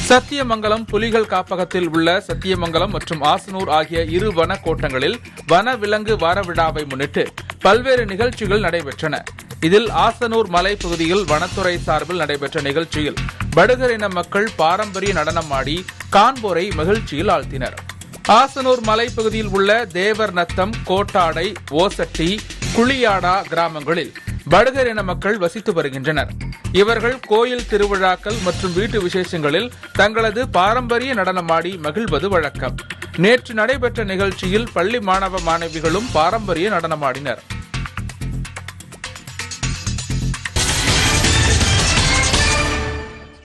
சத்தியமங்கலம் புலிகள் காப்பகத்தில் உள்ள சத்தியமங்கலம் மற்றும் ஆசனூர் ஆகிய இரு வன கோட்டங்களில் வன விலங்கு வார விழாவை முன்னிட்டு பல்வேறு நிகழ்ச்சிகள் நடைபெற்றன இதில் ஆசனூர் மலை பகுதியில் வனத்துறை சார்பில் நடைபெற்ற நிகழ்ச்சியில் படுகர் இன மக்கள் பாரம்பரிய நடனமாடி காண்போரை மகிழ்ச்சியில் ஆழ்த்தினர் ஆசனூர் மலைப்பகுதியில் உள்ள தேவர் நத்தம் கோட்டாடை ஓசட்டி குளியாடா கிராமங்களில் படுகர் இன மக்கள் வசித்து வருகின்றனர் இவர்கள் கோயில் திருவிழாக்கள் மற்றும் வீட்டு விசேஷங்களில் தங்களது பாரம்பரிய நடனமாடி மகிழ்வது வழக்கம் நேற்று நடைபெற்ற நிகழ்ச்சியில் பள்ளி மாணவ மாணவிகளும் பாரம்பரிய நடனமாடினர்